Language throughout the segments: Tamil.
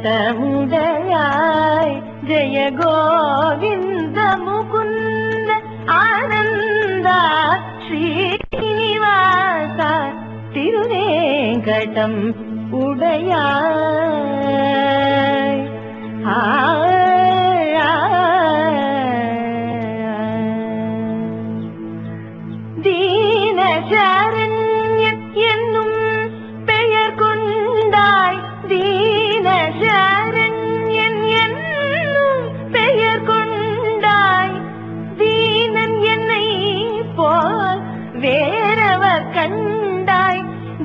வெங்கடமுடையாய் ஜெய கோவிந்த முகுந்த ஆனந்த ஸ்ரீனிவாச திருவேங்கடம் உடையாய் தீனசரண்யன் என்னும் பெயர் கொண்டாய் தீனசரண்யன் என்னும் பெயர் கொண்டாய் தீனன் என்னை போல் வேறவர் கண்டாய்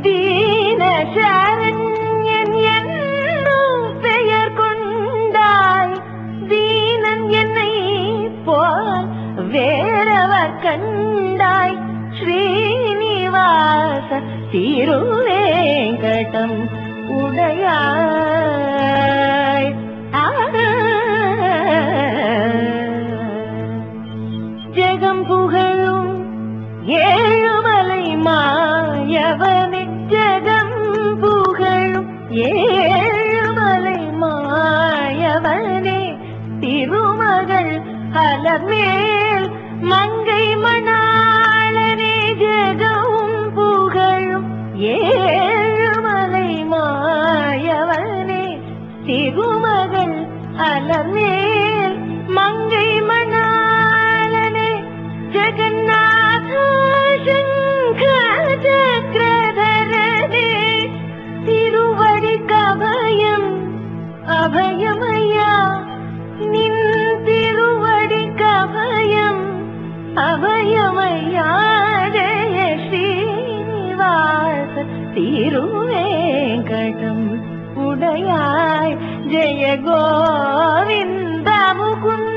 தீனசரண்யன் என்னும் பெயர் கொண்டாய் தீனன் என்னை போல் வேறவர் கண்டாய் ஸ்ரீனிவாச திருவேங்கடம் உடையாய் ஆ. ஜெகம் புகழும் ஏழுமலை மாயவனே ஜெகம் புகழும் ஏழுமலை மாயவனே திருமகள் அலமேல் மங்கை மணாளனே ஜெகவும் புகழும் ஏழுமலை மாயவனே திருமகள் அலமேல் மங்கை மணாளனே ஜெகநாத சங்கர சக்கரதரனே திருவடி கபயம் அபயமையா நின் திருவடி கபயம் அபயமையா ஜெய ஸ்ரீனிவாச திருவேங்கடம் உடையாய் ஜெய கோவிந்த முகுந்த